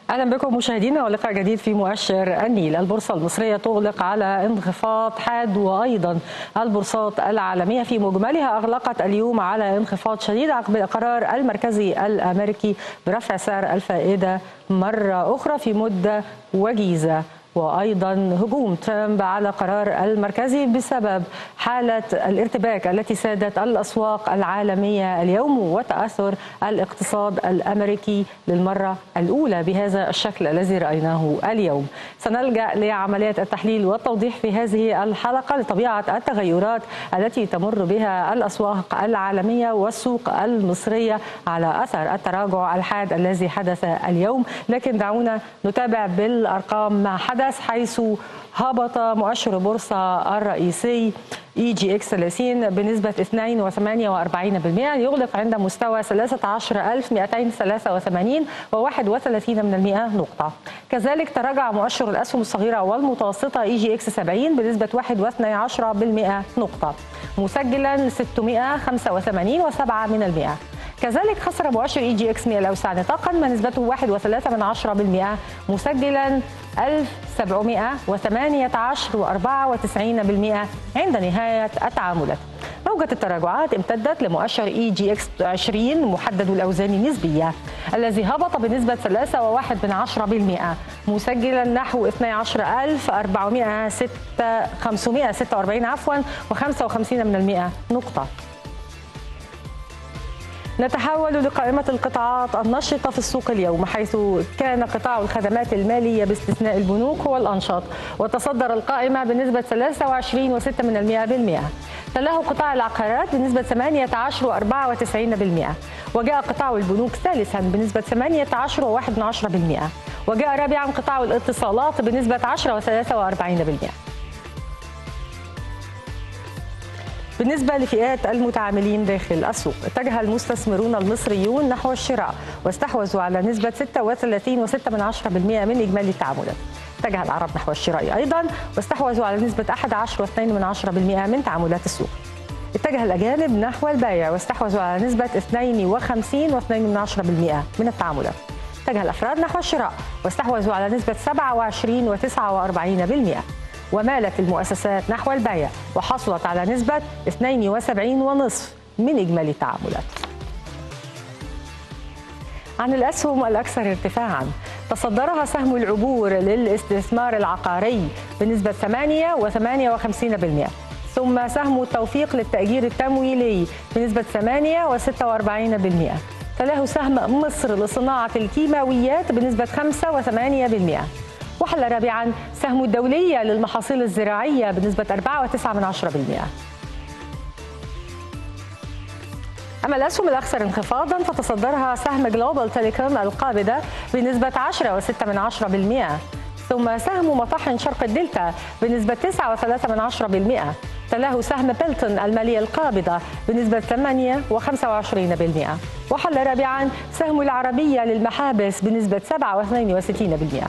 اهلا بكم مشاهدينا ولقاء جديد في مؤشر النيل، البورصه المصريه تغلق على انخفاض حاد وايضا البورصات العالميه في مجملها اغلقت اليوم على انخفاض شديد عقب القرار المركزي الامريكي برفع سعر الفائده مره اخرى في مده وجيزه. وايضا هجوم ترامب على قرار المركزي بسبب حاله الارتباك التي سادت الاسواق العالميه اليوم وتاثر الاقتصاد الامريكي للمره الاولى بهذا الشكل الذي رايناه اليوم. سنلجا لعمليات التحليل والتوضيح في هذه الحلقه لطبيعه التغيرات التي تمر بها الاسواق العالميه والسوق المصريه على اثر التراجع الحاد الذي حدث اليوم، لكن دعونا نتابع بالارقام ما حدث الحدث حيث هبط مؤشر البورصة الرئيسي اي جي اكس 30 بنسبة 2.48% يغلق عند مستوى 13283 و31 من المئة نقطة كذلك تراجع مؤشر الأسهم الصغيرة والمتوسطة اي جي اكس 70 بنسبة 1.12% نقطة مسجلا 685 و7 من المئة كذلك خسر مؤشر اي جي اكس 100 الاوسع نطاقا ما نسبته 1.3% مسجلا 1718 و94% عند نهايه التعاملات. موجة التراجعات امتدت لمؤشر اي جي اكس 20 محدد الاوزان النسبيه الذي هبط بنسبه 3.1% مسجلا نحو 12446 عفوا و55 من المئة نقطه. نتحول لقائمة القطاعات النشطة في السوق اليوم حيث كان قطاع الخدمات المالية باستثناء البنوك هو الأنشط وتصدر القائمة بنسبة 23.6 من المئة بالمئة تلاه قطاع العقارات بنسبة 18 و94% وجاء قطاع البنوك ثالثا بنسبة 18 و1.1% وجاء رابعا قطاع الاتصالات بنسبة 10 و43% بالنسبة لفئات المتعاملين داخل السوق اتجه المستثمرون المصريون نحو الشراء واستحوذوا على نسبة 36.6% من إجمالي التعاملات اتجه العرب نحو الشراء أيضا واستحوذوا على نسبة 11.2% من تعاملات السوق اتجه الأجانب نحو البيع واستحوذوا على نسبة 52.2% من التعاملات اتجه الأفراد نحو الشراء واستحوذوا على نسبة 27.49% ومالت المؤسسات نحو البيع وحصلت على نسبة 72.5 من إجمالي التعاملات عن الأسهم الأكثر ارتفاعا تصدرها سهم العبور للاستثمار العقاري بنسبة 8 و58% ثم سهم التوفيق للتأجير التمويلي بنسبة 8 و46% تلاه سهم مصر لصناعة الكيماويات بنسبة 5 و8% وحل رابعا سهم الدولية للمحاصيل الزراعية بنسبة 4.9%. أما الأسهم الأكثر انخفاضا فتصدرها سهم جلوبال تيليكوم القابضة بنسبة 10.6% ثم سهم مطاحن شرق الدلتا بنسبة 9.3% تلاه سهم بيلتون المالية القابضة بنسبة 8 و25% وحل رابعا سهم العربية للمحابس بنسبة 7 و62%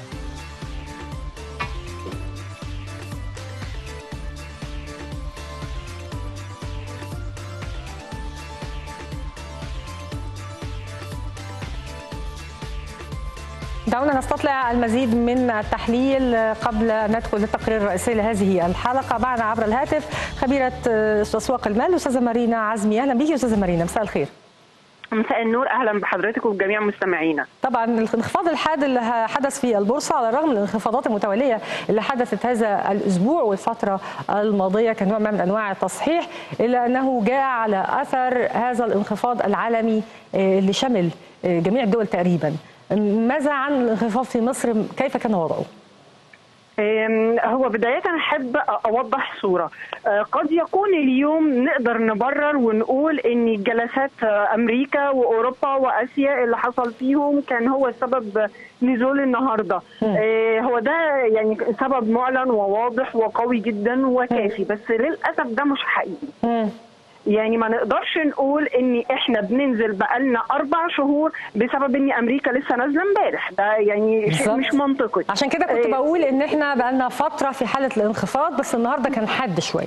دعونا نستطلع المزيد من التحليل قبل أن ندخل للتقرير الرئيسي لهذه الحلقة معنا عبر الهاتف خبيرة أسواق المال الأستاذة مارينا عزمي أهلا بك أستاذة مارينا مساء الخير مساء النور اهلا بحضرتك وبجميع مستمعينا. طبعا الانخفاض الحاد اللي حدث في البورصه على الرغم من الانخفاضات المتواليه اللي حدثت هذا الاسبوع والفتره الماضيه كنوع من انواع التصحيح الا انه جاء على اثر هذا الانخفاض العالمي اللي شمل جميع الدول تقريبا. ماذا عن الانخفاض في مصر كيف كان وضعه؟ هو بداية أحب أوضح صورة قد يكون اليوم نقدر نبرر ونقول أن جلسات أمريكا وأوروبا وأسيا اللي حصل فيهم كان هو سبب نزول النهاردة هو ده يعني سبب معلن وواضح وقوي جدا وكافي بس للأسف ده مش حقيقي يعني ما نقدرش نقول ان احنا بننزل بقالنا اربع شهور بسبب ان امريكا لسه نازله امبارح ده يعني شيء مش منطقي عشان كده كنت بقول ان احنا بقالنا فتره في حاله الانخفاض بس النهارده كان حد شويه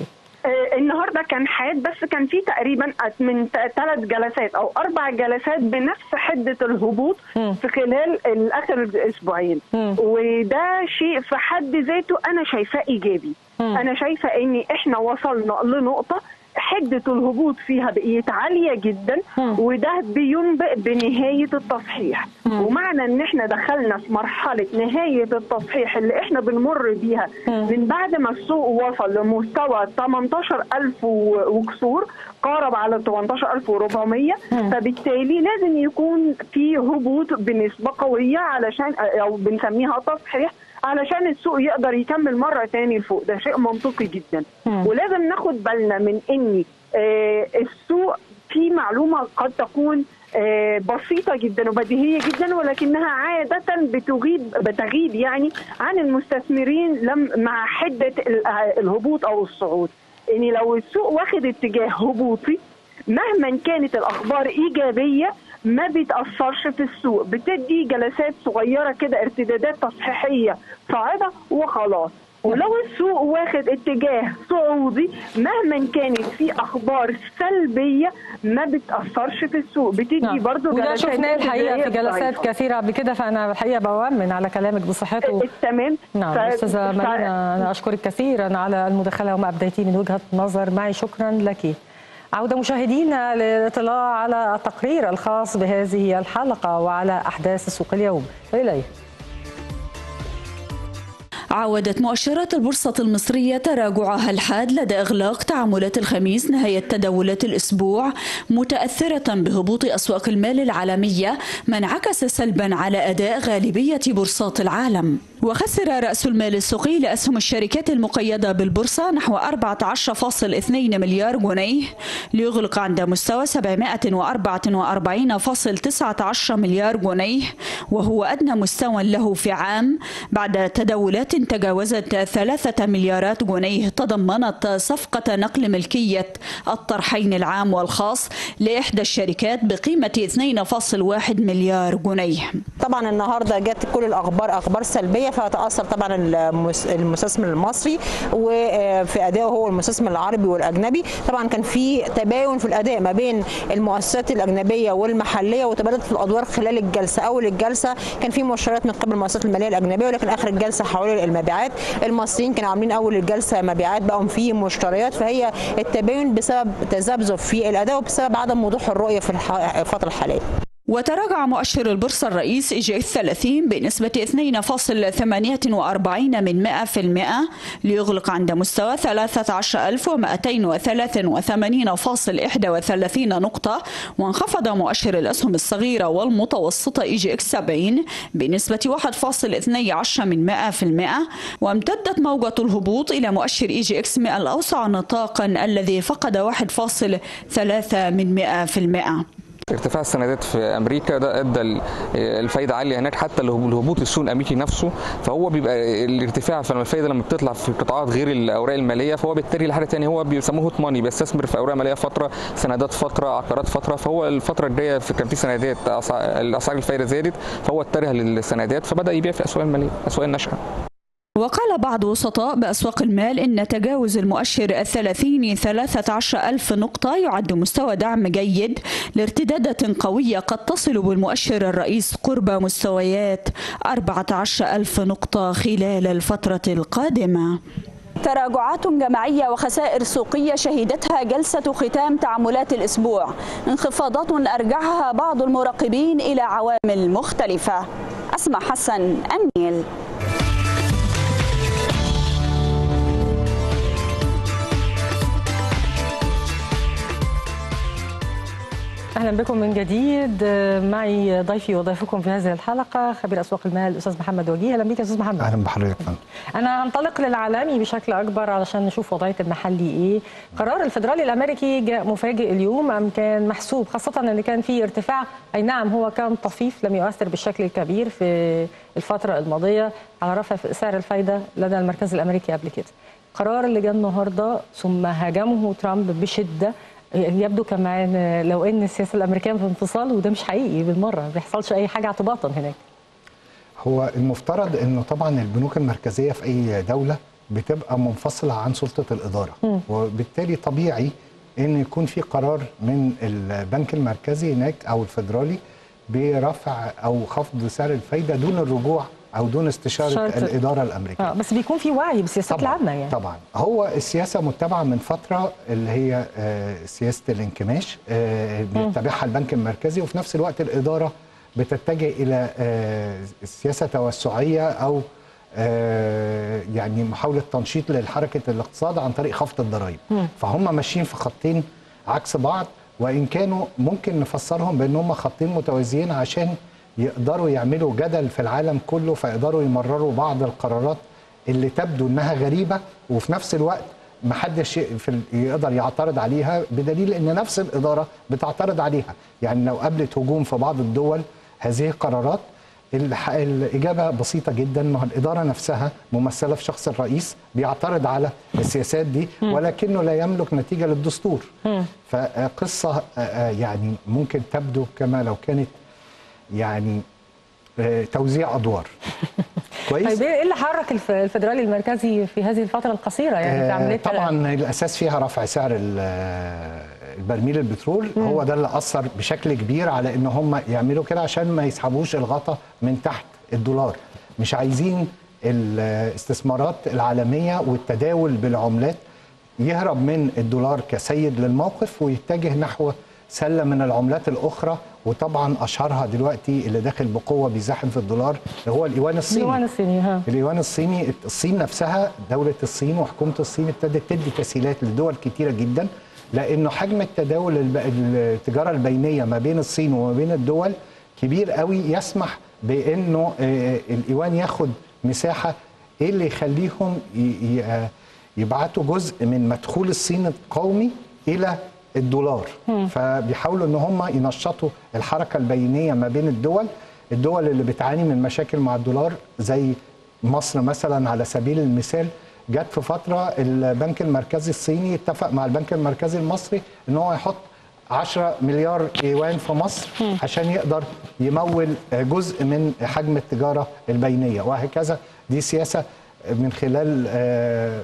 آه، النهارده كان حاد بس كان في تقريبا من ثلاث جلسات او اربع جلسات بنفس حده الهبوط في خلال اخر اسبوعين وده شيء في حد ذاته انا شايفاه ايجابي انا شايفه ان احنا وصلنا لنقطه حده الهبوط فيها بقيت عاليه جدا وده بينبئ بنهايه التصحيح ومعنى ان احنا دخلنا في مرحله نهايه التصحيح اللي احنا بنمر بيها من بعد ما السوق وصل لمستوى 18000 وكسور قارب على 18400 فبالتالي لازم يكون في هبوط بنسبه قويه علشان او بنسميها تصحيح علشان السوق يقدر يكمل مره تاني لفوق ده شيء منطقي جدا مم. ولازم ناخد بالنا من ان آه السوق في معلومه قد تكون آه بسيطه جدا وبديهيه جدا ولكنها عاده بتغيب بتغيب يعني عن المستثمرين لم مع حده الهبوط او الصعود ان لو السوق واخد اتجاه هبوطي مهما كانت الاخبار ايجابيه ما بيتاثرش في السوق بتدي جلسات صغيره كده ارتدادات تصحيحيه صاعده وخلاص ولو السوق واخد اتجاه صعودي مهما كانت في اخبار سلبيه ما بتاثرش في السوق بتدي نعم. برضه جلسات شفناه الحقيقه في جلسات كثيره قبل كده فانا الحقيقه بؤمن على كلامك بصحته تمام نعم ف... استاذه ف... مارينا انا اشكرك كثيرا على المداخله وما ابديتيه من وجهه نظر معي شكرا لك عودة مشاهدينا للاطلاع على التقرير الخاص بهذه الحلقة وعلى أحداث السوق اليوم إليه عودت مؤشرات البورصة المصرية تراجعها الحاد لدى إغلاق تعاملات الخميس نهاية تداولات الأسبوع متأثرة بهبوط أسواق المال العالمية ما انعكس سلبا على أداء غالبية بورصات العالم وخسر رأس المال السوقي لأسهم الشركات المقيدة بالبورصة نحو 14.2 مليار جنيه ليغلق عند مستوى 744.19 مليار جنيه وهو أدنى مستوى له في عام بعد تداولات تجاوزت ثلاثة مليارات جنيه تضمنت صفقة نقل ملكية الطرحين العام والخاص لإحدى الشركات بقيمة 2.1 مليار جنيه طبعا النهاردة جت كل الأخبار أخبار سلبية فتأثر طبعا المستثمر المصري وفي أدائه هو المستثمر العربي والأجنبي طبعا كان في تباين في الأداء ما بين المؤسسات الأجنبية والمحلية وتبادلت في الأدوار خلال الجلسة أول الجلسة كان في مؤشرات من قبل المؤسسات المالية الأجنبية ولكن آخر الجلسة حوالي المبيعات المصريين كانوا عاملين اول الجلسه مبيعات بقوا في مشتريات فهي التباين بسبب تذبذب في الاداء وبسبب عدم وضوح الرؤيه في الفتره الحاليه وتراجع مؤشر البورصة الرئيس إيجي 30 بنسبة 2.48 من 100% ليغلق عند مستوى 13283.31 نقطة وانخفض مؤشر الأسهم الصغيرة والمتوسطة إيجي إكس 70 بنسبة 1.12 من 100% وامتدت موجة الهبوط إلى مؤشر إيجي إكس 100 الأوسع نطاقا الذي فقد 1.3 من 100% ارتفاع السندات في امريكا ده ادى الفايده عاليه هناك حتى الهبوط السوق الامريكي نفسه فهو بيبقى الارتفاع فلما الفايده لما بتطلع في قطاعات غير الاوراق الماليه فهو بالتالي لحاجه ثانيه هو بيسموه هوت ماني بيستثمر في اوراق ماليه فتره سندات فتره عقارات فتره فهو الفتره الجايه كان في سندات اسعار الفايده زادت فهو اتجه للسندات فبدا يبيع في اسواق الماليه اسواق الناشئه وقال بعض وسطاء بأسواق المال إن تجاوز المؤشر الثلاثين ثلاثة عشر ألف نقطة يعد مستوى دعم جيد لارتدادات قوية قد تصل بالمؤشر الرئيس قرب مستويات أربعة عشر ألف نقطة خلال الفترة القادمة تراجعات جماعية وخسائر سوقية شهدتها جلسة ختام تعاملات الأسبوع انخفاضات أرجعها بعض المراقبين إلى عوامل مختلفة أسمع حسن النيل اهلا بكم من جديد معي ضيفي وضيفكم في هذه الحلقه خبير اسواق المال الاستاذ محمد وجيه اهلا بك يا استاذ محمد اهلا بحضرتك انا هنطلق للعالمي بشكل اكبر علشان نشوف وضعيه المحلي ايه قرار الفدرالي الامريكي جاء مفاجئ اليوم ام كان محسوب خاصه ان كان في ارتفاع اي نعم هو كان طفيف لم يؤثر بالشكل الكبير في الفتره الماضيه على رفع سعر الفايده لدى المركز الامريكي قبل كده القرار اللي جاء النهارده ثم هاجمه ترامب بشده يبدو كمان لو ان السياسه الامريكيه في انفصال وده مش حقيقي بالمره ما بيحصلش اي حاجه اعتباطا هناك هو المفترض انه طبعا البنوك المركزيه في اي دوله بتبقى منفصله عن سلطه الاداره وبالتالي طبيعي ان يكون في قرار من البنك المركزي هناك او الفدرالي برفع او خفض سعر الفايده دون الرجوع او دون استشاره شرط- الاداره الامريكيه آه بس بيكون في وعي بالسياسات العامه يعني طبعا هو السياسه متبعه من فتره اللي هي آه، سياسه الانكماش آه، بيتبعها البنك المركزي وفي نفس الوقت الاداره بتتجه الى آه، سياسه توسعيه او آه، يعني محاوله تنشيط لحركه الاقتصاد عن طريق خفض الضرائب فهم ماشيين في خطين عكس بعض وان كانوا ممكن نفسرهم بان هم خطين متوازيين عشان يقدروا يعملوا جدل في العالم كله فيقدروا يمرروا بعض القرارات اللي تبدو انها غريبه وفي نفس الوقت ما حدش في ال- يقدر يعترض عليها بدليل ان نفس الاداره بتعترض عليها يعني لو قابلت هجوم في بعض الدول هذه القرارات الح- الاجابه بسيطه جدا ما هو الاداره نفسها ممثله في شخص الرئيس بيعترض على السياسات دي ولكنه لا يملك نتيجه للدستور فقصه آه، آه، يعني ممكن تبدو كما لو كانت يعني آه، توزيع ادوار كويس طيب ايه اللي حرك الف- الفدرالي المركزي في هذه الفتره القصيره يعني في آه، عمليه طبعا الاساس فيها رفع سعر ال- آه، البرميل البترول هو ده اللي اثر بشكل كبير على ان هم يعملوا كده عشان ما يسحبوش الغطا من تحت الدولار مش عايزين الاستثمارات العالميه والتداول بالعملات يهرب من الدولار كسيد للموقف ويتجه نحو سله من العملات الاخرى وطبعا اشهرها دلوقتي اللي داخل بقوه بيزاحم في الدولار اللي هو الايوان الصيني اليوان الصيني ها الايوان الصيني الصين نفسها دوله الصين وحكومه الصين ابتدت تدي تسهيلات لدول كتيره جدا لانه حجم التداول الب- التجاره البينيه ما بين الصين وما بين الدول كبير قوي يسمح بانه آه، الايوان ياخد مساحه ايه اللي يخليهم ي- ي- آه، يبعتوا جزء من مدخول الصين القومي الى الدولار فبيحاولوا ان هم ينشطوا الحركه البينيه ما بين الدول الدول اللي بتعاني من مشاكل مع الدولار زي مصر مثلا على سبيل المثال جت في فتره البنك المركزي الصيني اتفق مع البنك المركزي المصري ان هو يحط 10 مليار ايوان في مصر عشان يقدر يمول جزء من حجم التجاره البينيه وهكذا دي سياسه من خلال آه،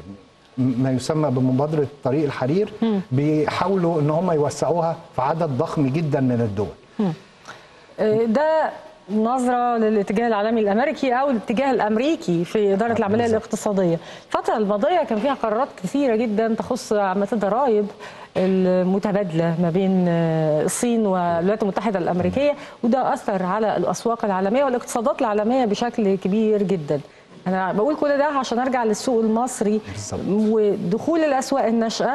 ما يسمى بمبادره طريق الحرير بيحاولوا ان هم يوسعوها في عدد ضخم جدا من الدول آه، ده نظرة للاتجاه العالمي الأمريكي أو الاتجاه الأمريكي في إدارة العملية بالظبط. الاقتصادية الفترة الماضية كان فيها قرارات كثيرة جدا تخص عامة الضرائب المتبادلة ما بين آه، الصين والولايات المتحدة الأمريكية وده أثر على الأسواق العالمية والاقتصادات العالمية بشكل كبير جدا أنا بقول كل ده عشان أرجع للسوق المصري بالظبط. ودخول الأسواق الناشئة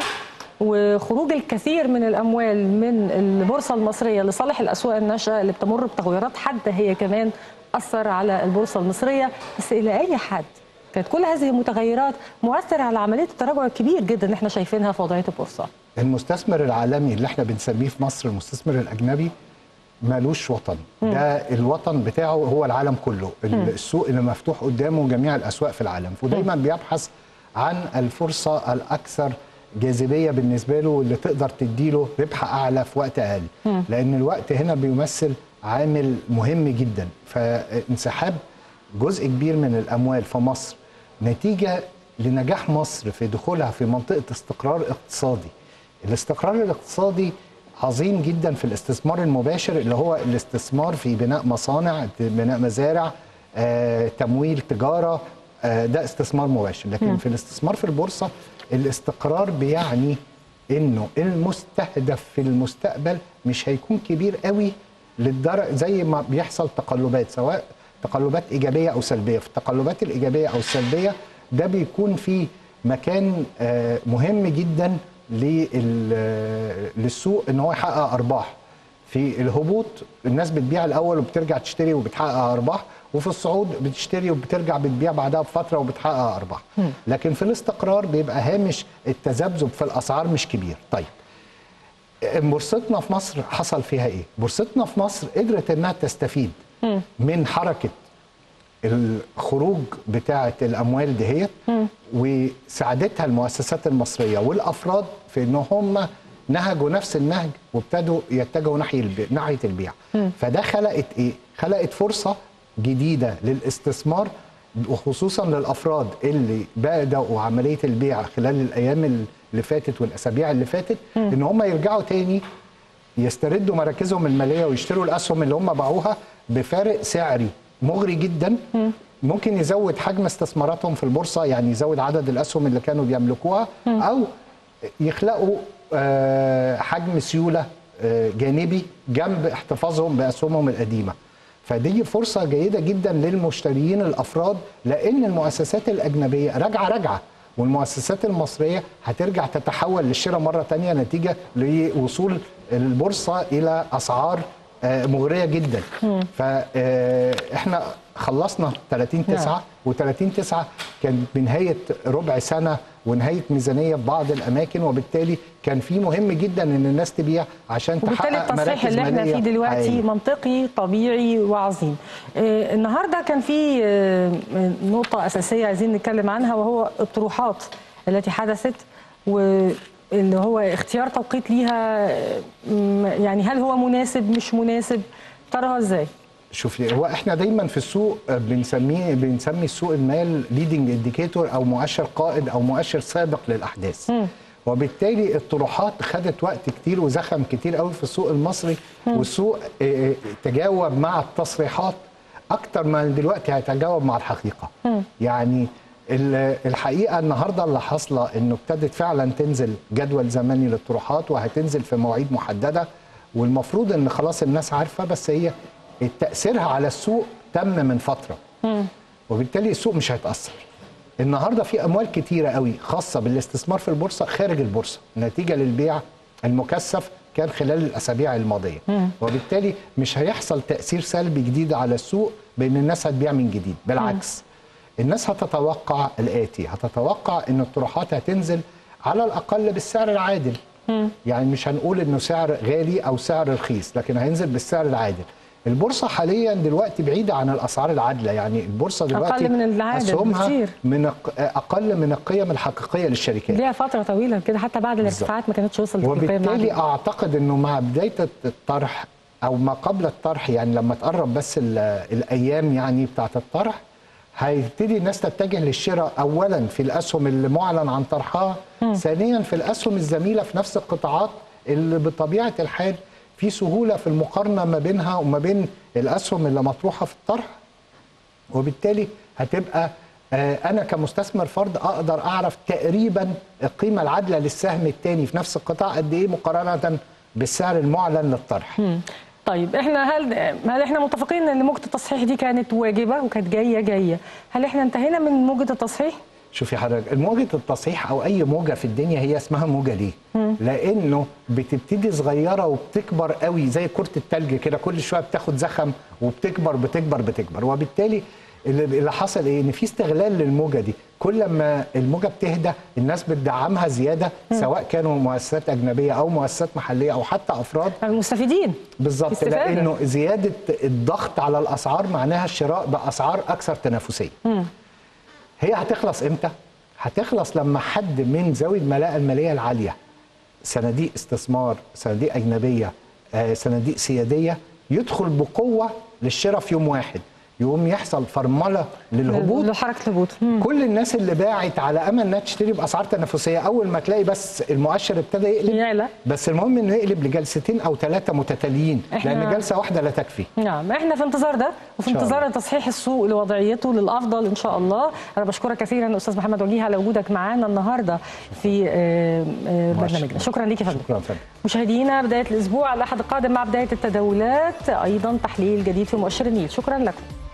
وخروج الكثير من الاموال من البورصه المصريه لصالح الاسواق الناشئه اللي بتمر بتغيرات حاده هي كمان اثر على البورصه المصريه بس الى اي حد كانت كل هذه المتغيرات مؤثره على عمليه التراجع الكبير جدا اللي احنا شايفينها في وضعيه البورصه المستثمر العالمي اللي احنا بنسميه في مصر المستثمر الاجنبي مالوش وطن ده الوطن بتاعه هو العالم كله السوق اللي مفتوح قدامه جميع الاسواق في العالم ودايما بيبحث عن الفرصه الاكثر جاذبيه بالنسبه له واللي تقدر تديله ربح اعلى في وقت اقل لان الوقت هنا بيمثل عامل مهم جدا فانسحاب جزء كبير من الاموال في مصر نتيجه لنجاح مصر في دخولها في منطقه استقرار اقتصادي الاستقرار الاقتصادي عظيم جدا في الاستثمار المباشر اللي هو الاستثمار في بناء مصانع بناء مزارع آه، تمويل تجاره آه، ده استثمار مباشر لكن في الاستثمار في البورصه الاستقرار بيعني انه المستهدف في المستقبل مش هيكون كبير قوي للدرجه زي ما بيحصل تقلبات سواء تقلبات ايجابيه او سلبيه في التقلبات الايجابيه او السلبيه ده بيكون في مكان آه، مهم جدا لل- آه، للسوق ان هو يحقق ارباح في الهبوط الناس بتبيع الاول وبترجع تشتري وبتحقق ارباح وفي الصعود بتشتري وبترجع بتبيع بعدها بفتره وبتحقق ارباح لكن في الاستقرار بيبقى هامش التذبذب في الاسعار مش كبير طيب بورصتنا في مصر حصل فيها ايه بورصتنا في مصر قدرت انها تستفيد من حركه الخروج بتاعه الاموال دهيت وساعدتها المؤسسات المصريه والافراد في ان هم نهجوا نفس النهج وابتدوا يتجهوا ناحيه البيع ناحيه البيع فده خلقت ايه خلقت فرصه جديده للاستثمار وخصوصا للافراد اللي بداوا عمليه البيع خلال الايام اللي فاتت والاسابيع اللي فاتت ان هم يرجعوا تاني يستردوا مراكزهم الماليه ويشتروا الاسهم اللي هم باعوها بفارق سعري مغري جدا ممكن يزود حجم استثماراتهم في البورصه يعني يزود عدد الاسهم اللي كانوا بيملكوها او يخلقوا آه، حجم سيوله آه، جانبي جنب احتفاظهم باسهمهم القديمه فدي فرصه جيده جدا للمشتريين الافراد لان المؤسسات الاجنبيه راجعه راجعه والمؤسسات المصريه هترجع تتحول للشراء مره تانية نتيجه لوصول البورصه الى اسعار آه، مغريه جدا فاحنا خلصنا 30 9 و30 9 كان بنهايه ربع سنه ونهايه ميزانيه في بعض الاماكن وبالتالي كان في مهم جدا ان الناس تبيع عشان وبالتالي تحقق التصحيح مراكز اللي احنا مالية فيه دلوقتي حقيقية. منطقي طبيعي وعظيم آه، النهارده كان في آه، نقطه اساسيه عايزين نتكلم عنها وهو الطروحات التي حدثت واللي هو اختيار توقيت ليها آه، م- يعني هل هو مناسب مش مناسب تراها ازاي شوفي هو احنا دايما في السوق بنسميه بنسمي السوق المال ليدنج انديكيتور او مؤشر قائد او مؤشر سابق للاحداث وبالتالي الطروحات خدت وقت كتير وزخم كتير قوي في السوق المصري والسوق اه، اه، تجاوب مع التصريحات اكتر ما دلوقتي هيتجاوب مع الحقيقه يعني ال- الحقيقه النهارده اللي حاصله انه ابتدت فعلا تنزل جدول زمني للطروحات وهتنزل في مواعيد محدده والمفروض ان خلاص الناس عارفه بس هي تاثيرها على السوق تم من فتره وبالتالي السوق مش هيتاثر النهارده في اموال كتيره قوي خاصه بالاستثمار في البورصه خارج البورصه نتيجه للبيع المكثف كان خلال الاسابيع الماضيه وبالتالي مش هيحصل تاثير سلبي جديد على السوق بان الناس هتبيع من جديد بالعكس الناس هتتوقع الاتي هتتوقع ان الطروحات هتنزل على الاقل بالسعر العادل يعني مش هنقول انه سعر غالي او سعر رخيص لكن هينزل بالسعر العادل البورصه حاليا دلوقتي بعيده عن الاسعار العادله يعني البورصه دلوقتي أقل من العادل اسهمها بكتير. من أق- اقل من القيم الحقيقيه للشركات ليها فتره طويله كده حتى بعد الارتفاعات ما كانتش وصلت للقيم وبالتالي العادية. اعتقد انه مع بدايه الطرح او ما قبل الطرح يعني لما تقرب بس ال- الايام يعني بتاعت الطرح هيبتدي الناس تتجه للشراء اولا في الاسهم اللي معلن عن طرحها ثانيا في الاسهم الزميله في نفس القطاعات اللي بطبيعه الحال في سهوله في المقارنه ما بينها وما بين الاسهم اللي مطروحه في الطرح وبالتالي هتبقى آه، انا كمستثمر فرد اقدر اعرف تقريبا القيمه العادله للسهم الثاني في نفس القطاع قد ايه مقارنه بالسعر المعلن للطرح طيب احنا هل هل احنا متفقين ان موجه التصحيح دي كانت واجبه وكانت جايه جايه هل احنا انتهينا من موجه التصحيح شوفي حضرتك موجة التصحيح او اي موجة في الدنيا هي اسمها موجة ليه؟ لانه بتبتدي صغيرة وبتكبر قوي زي كرة التلج كده كل شوية بتاخد زخم وبتكبر بتكبر بتكبر وبالتالي اللي اللي حصل ايه؟ ان في استغلال للموجة دي كل ما الموجة بتهدى الناس بتدعمها زيادة سواء كانوا مؤسسات اجنبية او مؤسسات محلية او حتى افراد المستفيدين بالظبط استفادة. لانه زياده الضغط على الاسعار معناها الشراء باسعار اكثر تنافسيه. هي هتخلص امتى؟ هتخلص لما حد من ذوي الملاءه الماليه العاليه صناديق استثمار، صناديق اجنبيه، آه، صناديق سياديه يدخل بقوه للشراء في يوم واحد. يقوم يحصل فرمله للهبوط لحركه الهبوط مم. كل الناس اللي باعت على امل انها تشتري باسعار تنافسيه اول ما تلاقي بس المؤشر ابتدى يقلب يعلى. بس المهم انه يقلب لجلستين او ثلاثه متتاليين إحنا- لان جلسه واحده لا تكفي نعم احنا في انتظار ده وفي إن شاء انتظار الله. تصحيح السوق لوضعيته للافضل ان شاء الله انا بشكرك كثيرا استاذ محمد وجيه على وجودك معانا النهارده في آه، آه، برنامجنا شكرا ليك يا فندم شكرا فندم مشاهدينا بدايه الاسبوع الاحد القادم مع بدايه التداولات ايضا تحليل جديد في مؤشر النيل شكرا لكم